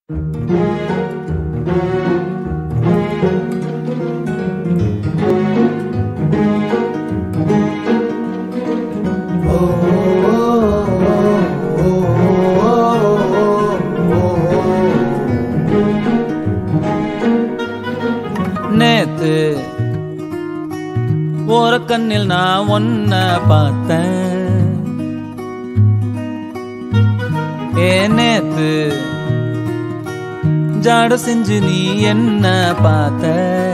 நேத்து ஓர கண்ணில் நான் ஒன்ன பார்த்தேன் ஏ நேத்து ஜாட செஞ்சு நீ என்ன பார்த்த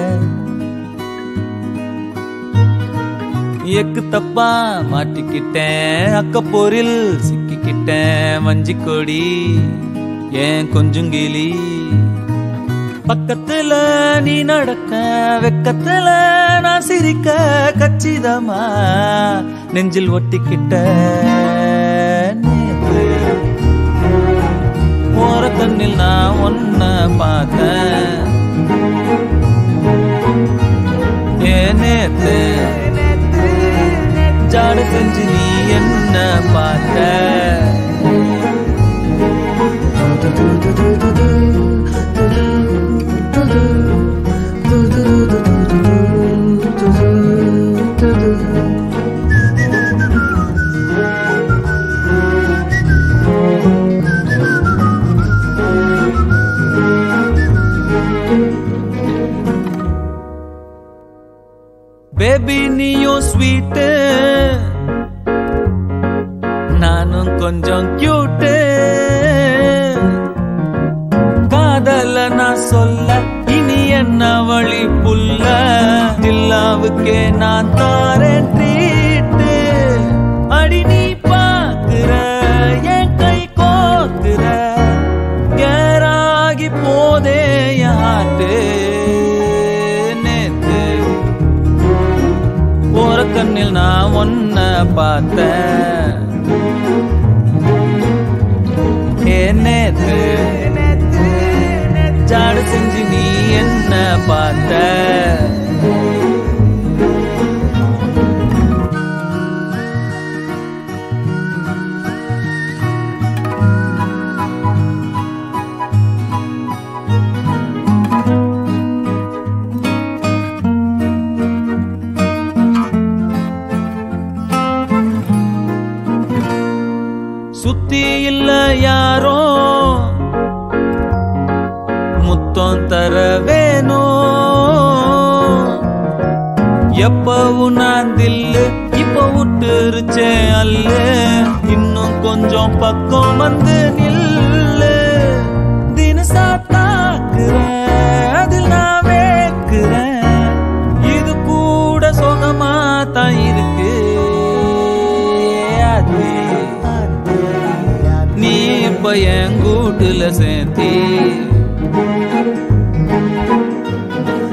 எக்கு தப்பா மாட்டிக்கிட்டேன் அக்கப்போரில் சிக்கிக்கிட்டேன் வஞ்சி கொடி ஏன் கொஞ்சுங்கிளி பக்கத்துல நீ நடக்க வெக்கத்துல நான் சிரிக்க கச்சிதமா நெஞ்சில் ஒட்டிக்கிட்ட நேத்து ஓர கண்ணில் நான் ஒன்ன பார்த்தேன் ஏ நேத்து ஜாட செஞ்சு நீ என்ன பார்த்த பேபி நீயும் ஸ்வீட்டு நானும் கொஞ்சம் கியூட்டு காதல நான் சொல்ல இனி என்ன வழி புல்ல தில்லாவுக்கே நான் தாரேன் ட்ரீட்டு அடி நீ பாக்குற என் கை கோக்குற கேராகி போதே யாட்டு நேத்து ஓர கண்ணில் நான் ஒன்ன பார்த்தேன் ஏ நேத்து ஜாடு செஞ்சு நீ என்ன பார்த்த சுத்தி இல்ல யாரோ முத்தம் தர வேணும் எப்பவும் நான் தில்லு இப்ப விட்டுருச்சே அல்ல இன்னும் கொஞ்சம் பக்கம் வந்து நில்லு தினசா தாக்குறேன் அதில் நான் வேக்குறேன் இது கூட சுகமா தான் இருக்கு அது நீ இப்ப என் கூட்டுல சேர்த்தி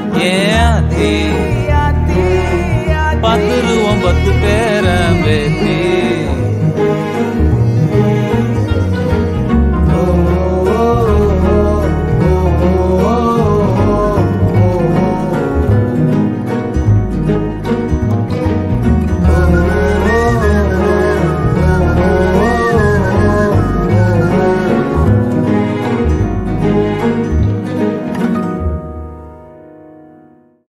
ஏன் ஆத்தி? பத்துருவோம் பத்து பேர பேத்தி